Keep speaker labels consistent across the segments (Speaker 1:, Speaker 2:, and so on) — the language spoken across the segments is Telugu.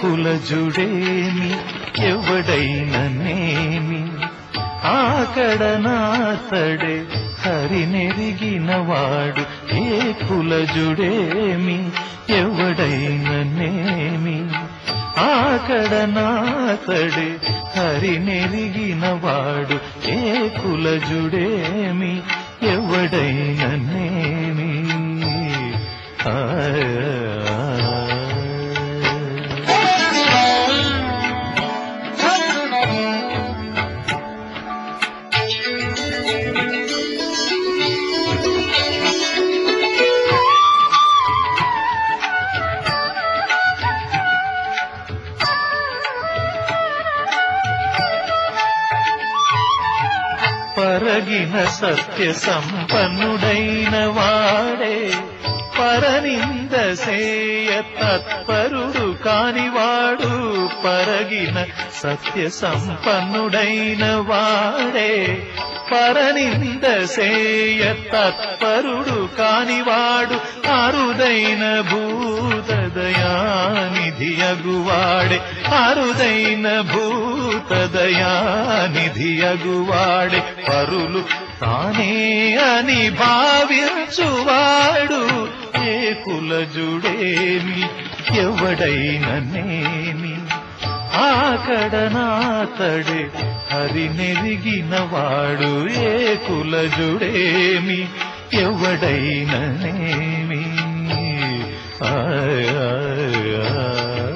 Speaker 1: కులజుడేమి ఎవడైననేమి ఆకడ నాతడే హరినెరిగిన వాడు ఏ కులజుడేమి ఎవడైననేమి ఆకడ నాతడే హరినెరిగిన వాడు ఏ కులజుడేమి ఎవడైననేమి ఆ పరగిన సత్య సంపన్నుడైన వాడే పరనింద సేయ తత్పరుడు కానివాడు పరగిన సత్య సంపన్నుడైన వాడే పరనింద సేయ తత్పరుడు కానివాడు అరుదైన భూతదయానిధి అగువాడే అరుదైన భూతదయానిధి అగువాడే పరులు తానే అని భావించువాడు ఏ కులజుడేమి ఎవడైననేమి ఆకడ నాతడే హరినెరిగిన వాడు ఏ కులజుడేమి ఎవడైననేమి ఆయ్ ఆయ్ ఆయ్.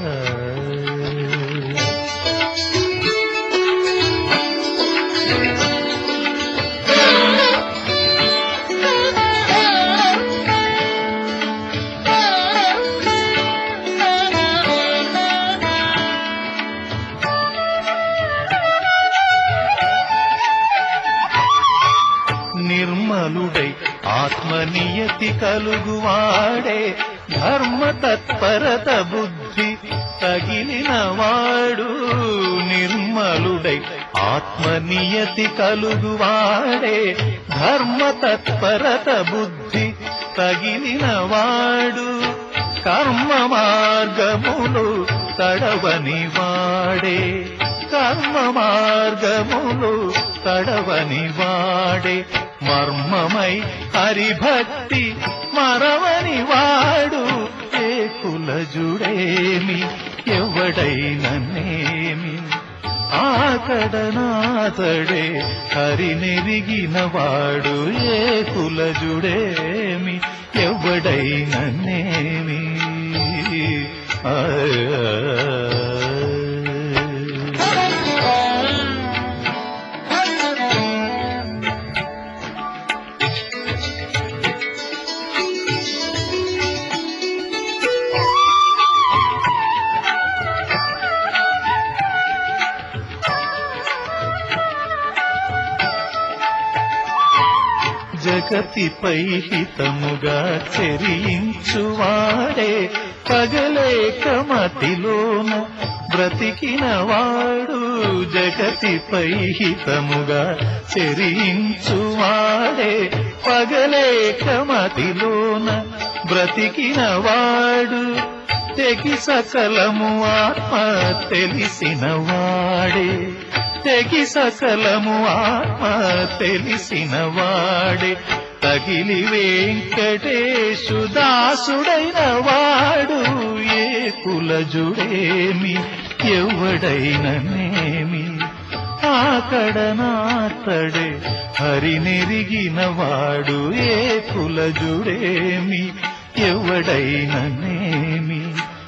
Speaker 1: నిర్మలుడై ఆత్మనియతి కలుగువాడే ధర్మ తత్పరత బుద్ధి తగిలిన వాడు నిర్మలుడై ఆత్మనియతి కలుగువాడే ధర్మ తత్పరత బుద్ధి తగిలిన వాడు కర్మ మార్గములు తడవని వాడే కర్మ మార్గములు తడవని వాడే మర్మమై హరిభక్తి మరవని వాడు ఏ కులజుడేమి ఎవడైననేమి ఆకడనాతడే హరినెరిగిన వాడు ఏ కులజుడేమి ఎవడైననేమి ఆయ్ ఆయ్. జగతిపై హితముగా చెరించువాడే పగలేక మతిలోన బ్రతికిన వాడు జగతిపై హితముగా చెరించువాడే పగలేక మతిలోన బ్రతికిన వాడు తెగి సకలము ఆత్మ తెలిసిన వాడే తెగి సకలము ఆత్మ తెలిసిన వాడే తగిలి వెంకటేశు దాసుడైన వాడు ఏ కులజుడేమి ఎవడైననేమి ఆకడనాతడే హరినెరిగిన వాడు ఏ కులజుడేమి ఎవడైననేమి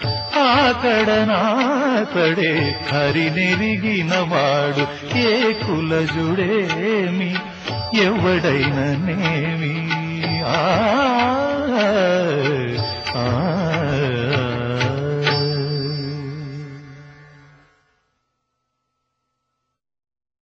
Speaker 1: ఆకడనాతడే హరినెరిగిన వాడు ఏ కులజుడేమి ఎవడైననేమి ఆ